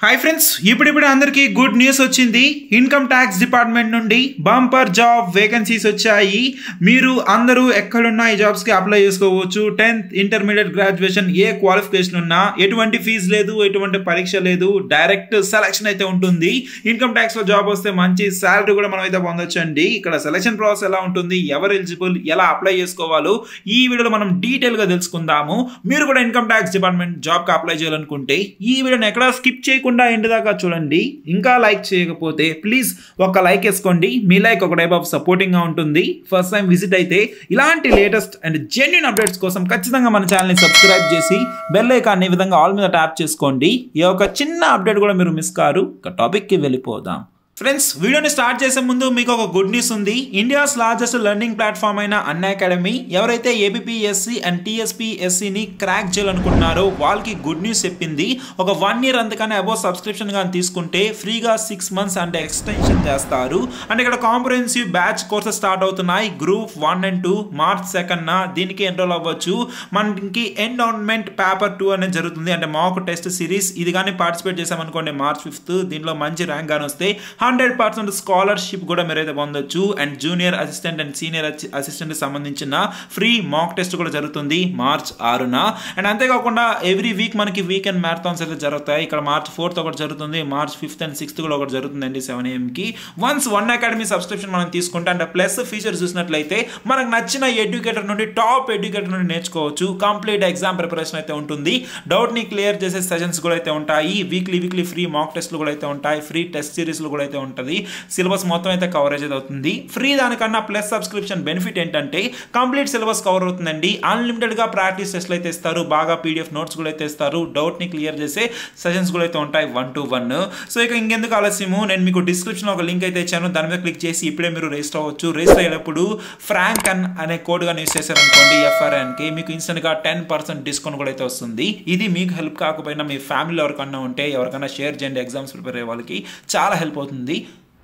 hi friends ఇప్పుడిప్పుడు అందరికీ good news వచ్చింది ఇన్కమ్ ట్యాక్స్ డిపార్ట్మెంట్ నుండి బంపర్ జాబ్ వేకెన్సీస్ వచ్చాయి మీరు అందరూ ఎక్కడున్నా ఈ జాబ్స్కి అప్లై చేసుకోవచ్చు టెన్త్ ఇంటర్మీడియట్ గ్రాడ్యుయేషన్ ఏ క్వాలిఫికేషన్ ఉన్నా ఎటువంటి ఫీజు లేదు ఎటువంటి పరీక్ష లేదు డైరెక్ట్ సెలక్షన్ అయితే ఉంటుంది ఇన్కమ్ ట్యాక్స్లో జాబ్ వస్తే మంచి శాలరీ కూడా మనం అయితే పొందొచ్చు అండి ఇక్కడ సెలక్షన్ ప్రాసెస్ ఎలా ఉంటుంది ఎవరు ఎలిజిబుల్ ఎలా అప్లై చేసుకోవాలో ఈ వీడియోలో మనం డీటెయిల్గా తెలుసుకుందాము మీరు కూడా ఇన్కమ్ ట్యాక్స్ డిపార్ట్మెంట్ జాబ్కి అప్లై చేయాలనుకుంటే ఈ వీడియోని ఎక్కడ స్కిప్ చేయకుండా ఎండ్ దాకా చూడండి ఇంకా లైక్ చేయకపోతే ప్లీజ్ ఒక లైక్ వేసుకోండి మీ లైక్ ఒక టైప్ ఆఫ్ సపోర్టింగ్గా ఉంటుంది ఫస్ట్ టైం విజిట్ అయితే ఇలాంటి లేటెస్ట్ అండ్ జెన్యున్ అప్డేట్స్ కోసం ఖచ్చితంగా మన ఛానల్ని సబ్స్క్రైబ్ చేసి బెల్ ఐకాన్ ఈ విధంగా ఆల్ మీద ట్యాప్ చేసుకోండి ఈ యొక్క చిన్న అప్డేట్ కూడా మీరు మిస్ కారు ఒక టాపిక్కి వెళ్ళిపోదాం ఫ్రెండ్స్ వీడియోని స్టార్ట్ చేసే ముందు మీకు ఒక గుడ్ న్యూస్ ఉంది ఇండియాస్ లార్జెస్ట్ లెర్నింగ్ ప్లాట్ఫామ్ అయిన అన్ అకాడమీ ఎవరైతే ఏబిపిఎస్సి అండ్ టీఎస్పిఎస్సిని క్రాక్ చేయాలనుకుంటున్నారో వాళ్ళకి గుడ్ న్యూస్ చెప్పింది ఒక వన్ ఇయర్ అంతకన్నా అబౌవ్ సబ్స్క్రిప్షన్ కానీ తీసుకుంటే ఫ్రీగా సిక్స్ మంత్స్ అంటే ఎక్స్టెన్షన్ చేస్తారు అంటే ఇక్కడ కాంప్రహెన్సివ్ బ్యాచ్ కోర్సెస్ స్టార్ట్ అవుతున్నాయి group one and two March సెకండ్న దీనికి ఎన్రోల్ అవ్వచ్చు మనకి ఎండౌన్మెంట్ పేపర్ టూ అనేది జరుగుతుంది అంటే మాక్ టెస్ట్ సిరీస్ ఇది కానీ పార్టిసిపేట్ చేసామనుకోండి మార్చ్ ఫిఫ్త్ దీంట్లో మంచి ర్యాంక్ కానీ వస్తే హండ్రెడ్ పర్సెంట్ స్కాలర్షిప్ కూడా మీరైతే పొందొచ్చు and junior assistant and senior assistant సంబంధించిన ఫ్రీ మాక్ టెస్ట్ కూడా జరుగుతుంది మార్చ్ ఆరున అండ్ అంతేకాకుండా ఎవ్రీ వీక్ మనకి వీకెండ్ మ్యారథాన్స్ అయితే జరుగుతాయి ఇక్కడ మార్చ్ ఫోర్త్ ఒకటి జరుగుతుంది మార్చ్ ఫిఫ్త్ అండ్ సిక్స్త్ కూడా ఒకటి జరుగుతుందండి సెవెన్ ఏఎంకి వన్స్ వన్ అకాడమీ సబ్స్క్రిప్షన్ మనం తీసుకుంటే అంటే ప్లస్ ఫీచర్ చూసినట్లయితే మనకు నచ్చిన ఎడ్యుకేటర్ నుండి టాప్ ఎడ్యుకేటర్ నుండి నేర్చుకోవచ్చు కంప్లీట్ ఎగ్జామ్ ప్రిపరేషన్ అయితే ఉంటుంది డౌట్ని క్లియర్ చేసే సెషన్స్ కూడా అయితే ఉంటాయి వీక్లీ వీక్లీ ఫ్రీ మాక్ టెస్ట్లు కూడా అయితే ఉంటాయి ఫ్రీ టెస్ట్ సిరీస్లు కూడా అయితే ఉంటుంది సిలబస్ మొత్తం అయితే కవరేజ్ అయితే అవుతుంది ఫ్రీ దానికన్నా ప్లస్ సబ్స్క్రిప్షన్ బెనిఫిట్ ఏంటంటే కంప్లీట్ సిలబస్ కవర్ అవుతుందండి అన్లిమిటెడ్గా ప్రాక్టీస్ టెస్ట్లు అయితే ఇస్తారు బాగా పీడిఎఫ్ నోట్స్ కూడా అయితే ఇస్తారు డౌట్ని క్లియర్ చేసే సెషన్స్ కూడా అయితే ఉంటాయి వన్ టు వన్ సో ఇక ఇంకెందుకు ఆలస్యము నేను మీకు డిస్క్రిప్షన్ ఒక లింక్ అయితే ఇచ్చాను దాని మీద క్లిక్ చేసి ఇప్పుడే మీరు రిజిస్టర్ అవ్వచ్చు రిజిస్టర్ అయ్యేటప్పుడు ఫ్రాంక్ అన్ అనే కోడ్ గా యూస్ చేశారనుకోండి ఎఫ్ఆర్ఎన్కి మీకు ఇన్స్టెంట్గా టెన్ పర్సెంట్ డిస్కౌంట్ కూడా అయితే వస్తుంది ఇది మీకు హెల్ప్ కాకపోయినా మీ ఫ్యామిలీలో ఎవరికన్నా ఉంటే ఎవరికైనా షేర్ చేయండి ఎగ్జామ్స్ ప్రిపేర్ అయ్యే వాళ్ళకి చాలా హెల్ప్ అవుతుంది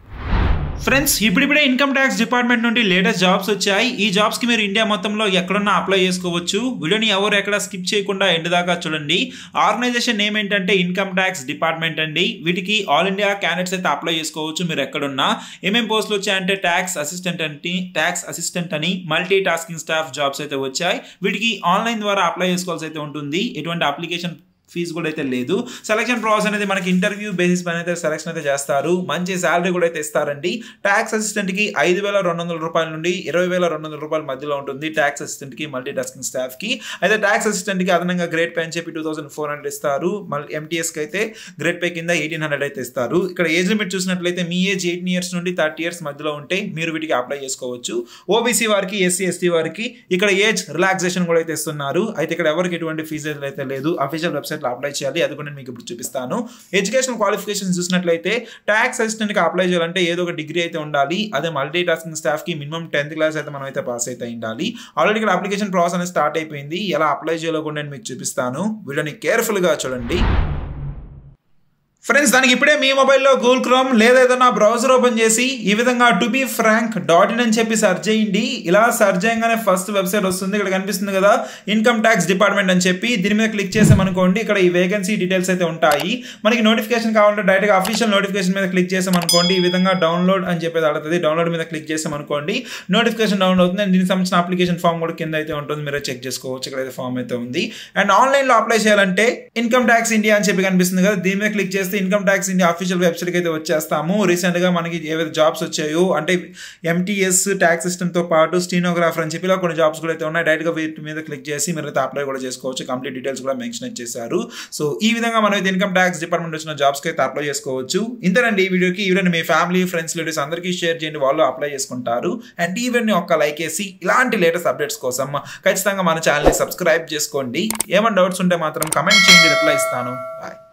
ఫ్రెండ్స్ ఇప్పుడిప్పుడే ఇన్కమ్ ట్యాక్స్ డిపార్ట్మెంట్ నుండి లేటెస్ట్ జాబ్స్ వచ్చాయి ఈ జాబ్స్కి మీరు ఇండియా మొత్తంలో ఎక్కడున్నా అప్లై చేసుకోవచ్చు వీడియోని ఎవరు ఎక్కడ స్కిప్ చేయకుండా ఎండ్ దాకా చూడండి ఆర్గనైజేషన్ నేమ్ ఏంటంటే ఇన్కమ్ ట్యాక్స్ డిపార్ట్మెంట్ అండి వీటికి ఆల్ ఇండియా క్యాండిడేట్స్ అయితే అప్లై చేసుకోవచ్చు మీరు ఎక్కడున్నా ఏమేమి పోస్టులు వచ్చాయంటే ట్యాక్స్ అసిస్టెంట్ అంటే ట్యాక్స్ అసిస్టెంట్ అని మల్టీ టాస్కింగ్ స్టాఫ్ జాబ్స్ అయితే వచ్చాయి వీటికి ఆన్లైన్ ద్వారా అప్లై చేసుకోవాల్సి అయితే ఉంటుంది ఎటువంటి అప్లికేషన్ ఫీజు కూడా అయితే లేదు సెలక్షన్ ప్రాసెస్ అనేది మనకి ఇంటర్వ్యూ బేసిస్ పైన అయితే సెలక్షన్ అయితే చేస్తారు మంచి శాలరీ కూడా అయితే ఇస్తారండి ట్యాక్స్ అసిస్టెంట్కి ఐదు వేల రెండు వందల రూపాయల నుండి ఇరవై వేల రెండు వందల రూపాయల మధ్యలో ఉంటుంది ట్యాక్స్ అసిస్టెంట్కి మల్టీ టాస్కింగ్ స్టాఫ్కి అయితే ట్యాక్స్ అసిస్టెంట్కి అదనంగా గ్రేడ్ పే అని చెప్పి టూ థౌసండ్ ఫోర్ హండ్రెడ్ ఇస్తారు మళ్ళీ ఎంటీఎస్కి అయితే గ్రేడ్ పే కింద ఎయిటీన్ హండ్రెడ్ అయితే ఇస్తారు ఇక్కడ ఏజ్ లిమిట్ చూసినట్లయితే మీ ఏజ్ ఎయిటీన్ ఇయర్స్ నుండి థర్టీ ఇయర్స్ మధ్యలో ఉంటే మీరు వీటికి అప్లై చేసుకోవచ్చు ఓబీసీ వారికి ఎస్సీ ఎస్టీ వారికి ఇక్కడ ఏజ్ రిలాక్సేషన్ కూడా అయితే ఇస్తున్నారు అయితే ఇక్కడ ఎవరికి ఎటువంటి ఫీజు అయితే లేదు అఫీషియల్ వెబ్సైట్ లో అప్లై చేయాలి అది కూడా నేను మీకు ఇప్పుడు చూపిస్తాను ఎడ్యుకేషన్ క్వాలిఫికేషన్ చూసినట్లయితే ట్యాక్స్ అసిస్టెంట్ కి అప్లై చేయాలంటే ఏదో ఒక డిగ్రీ అయితే ఉండాలి అదే మల్టీ టాస్కింగ్ స్టాఫ్ కి మినిమం టెన్త్ క్లాస్ అయితే మనం అయితే పాస్ అయితే ఉండాలి ఆల్రెడీ ఇక్కడ అప్లికేషన్ ప్రాసెస్ అనేది స్టార్ట్ అయిపోయింది ఎలా అప్లై చేయాలో కూడా నేను మీకు చూపిస్తాను వీడియోని కేర్ఫుల్ గా చూడండి ఫ్రెండ్స్ దానికి ఇప్పుడే మీ మొబైల్లో గూగుల్ క్రోమ్ లేదా ఏదైనా బ్రౌజర్ ఓపెన్ చేసి ఈ విధంగా to be frank dot in అని చెప్పి సెర్చ్ చేయండి ఇలా సెర్చ్ చేయగానే ఫస్ట్ వెబ్సైట్ వస్తుంది ఇక్కడ కనిపిస్తుంది కదా ఇన్కమ్ ట్యాక్స్ డిపార్ట్మెంట్ అని చెప్పి దీని మీద క్లిక్ చేసామనుకోండి ఇక్కడ ఈ వేకెన్సీ డీటెయిల్స్ అయితే ఉంటాయి మనకి నోటిఫికేషన్ కావాలంటే డైరెక్ట్గా అఫీషియల్ నోటిఫికేషన్ మీద క్లిక్ చేసామనుకోండి ఈ విధంగా డౌన్లోడ్ అని చెప్పేది అడుగుతుంది డౌన్లోడ్ మీద క్లిక్ చేసామనుకోండి నోటిఫికేషన్ డౌన్లోడ్ అవుతుంది అండ్ దీనికి సంబంధించిన అప్లికేషన్ ఫామ్ కూడా కింద అయితే ఉంటుంది మీరు చెక్ చేసుకోవచ్చు ఇక్కడ అయితే ఫామ్ అయితే ఉంది అండ్ ఆన్లైన్లో అప్లై చేయాలంటే ఇన్కమ్ ట్యాక్స్ ఇండియా అని చెప్పి కనిపిస్తుంది కదా దీని మీద క్లిక్ చేస్తే ఇన్కమ్ ట్యాక్స్ ఇండియా అఫీషియల్ వెబ్సైట్కి అయితే వచ్చేస్తాము రీసెంట్గా మనకి ఏవైతే జాబ్స్ వచ్చాయో అంటే ఎంటీఎస్ ట్యాక్స్ సిస్టమ్తో పాటు స్టీనోగ్రాఫర్ అని చెప్పి ఇలా కొన్ని జాబ్స్ కూడా అయితే ఉన్నాయి డైరెక్ట్గా వీటి మీద క్లిక్ చేసి మీరు అయితే అప్లై కూడా చేసుకోవచ్చు కంప్లీట్ డీటెయిల్స్ కూడా మెన్షన్ చేశారు సో ఈ విధంగా మనం అయితే ఇన్కమ్ ట్యాక్స్ డిపార్ట్మెంట్ వచ్చిన జాబ్స్కి అయితే అప్లై చేసుకోవచ్చు ఇంతేనండి ఈ వీడియోకి ఈవెన్ మీ ఫ్యామిలీ ఫ్రెండ్స్ రిలేటివ్స్ అందరికీ షేర్ చేయండి వాళ్ళు అప్లై చేసుకుంటారు అండ్ ఈవెన్ ఒక్క లైక్ వేసి ఇలాంటి లేటెస్ట్ అప్డేట్స్ కోసం ఖచ్చితంగా మన ఛానల్ని సబ్స్క్రైబ్ చేసుకోండి ఏమైనా డౌట్స్ ఉంటే మాత్రం కమెంట్ చేయండి రిప్లై ఇస్తాను బాయ్